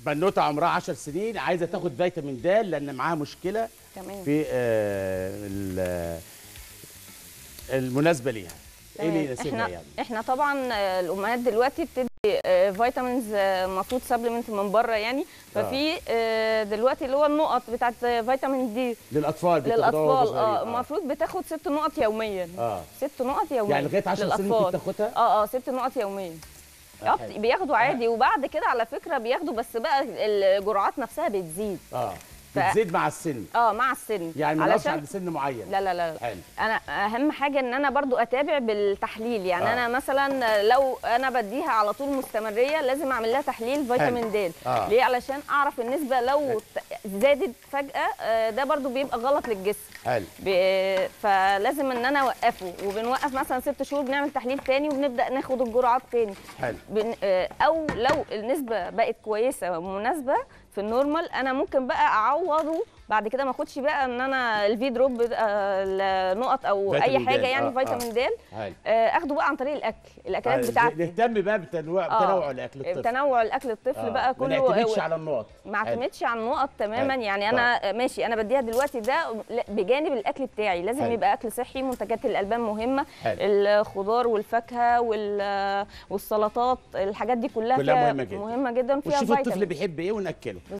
بنوته عمرها 10 سنين عايزه تاخد فيتامين د لان معاها مشكله تمام في آه ال- المناسبه ليها ايه اللي تمام. يناسبها احنا يعني احنا طبعا آه، الامهات دلوقتي بتدي آه، فيتامينز آه، المفروض سبلمنت من بره يعني ففي آه، دلوقتي اللي هو النقط بتاعت فيتامين دي للاطفال بتاخدوها وهو للاطفال صغير. اه المفروض بتاخد ست نقط يوميا اه ست نقط يوميا يعني لغايه 10 سنين ممكن للأطفال. تاخدها اه اه ست نقط يوميا آه، اه حلو. بياخدوا عادي وبعد كده على فكره بياخدوا بس بقى الجرعات نفسها بتزيد اه ف- بتزيد مع السن اه مع السن يعني ما نقفش عند سن معين لا لا لا لا. حلو انا اهم حاجه ان انا برضو اتابع بالتحليل يعني آه. آه. انا مثلا لو انا بديها على طول مستمريه لازم اعمل لها تحليل فيتامين د آه. ليه علشان اعرف النسبه لو ت- زادت فجاه آه، ده برضو بيبقى غلط للجسم حلو ب- فلازم ان انا اوقفه وبنوقف مثلا ست شهور بنعمل تحليل تاني وبنبدا ناخد الجرعات تاني حلو بن... آه، او لو النسبه بقت كويسه ومناسبه في النورمال انا ممكن بقى اعوضه بعد كده ما اخدش بقى ان انا الفي دروب آه، النقط او اي فيتامين د. حاجه يعني آه، فيتامين د حلو آه، اخده بقى عن طريق الاكل الاكلات آه، بتاعتي نهتم بقى بتنوع آه. تنوع الاكل الطفل تنوع الاكل الطفل آه، بقى ما كله نعتمدش على النقط ما حلو. اعتمدش على النقط تماما حلو. يعني انا ماشي انا بديها دلوقتي ده لا، بجانب الاكل بتاعي لازم حلو. يبقى اكل صحي منتجات الالبان مهمه حلو. الخضار والفاكهه وال- والسلطات الحاجات دي كلها, كلها فيها مهمة جدا. مهمه جدا فيها ونشوف الطفل فيتامين بيحب ايه وناكله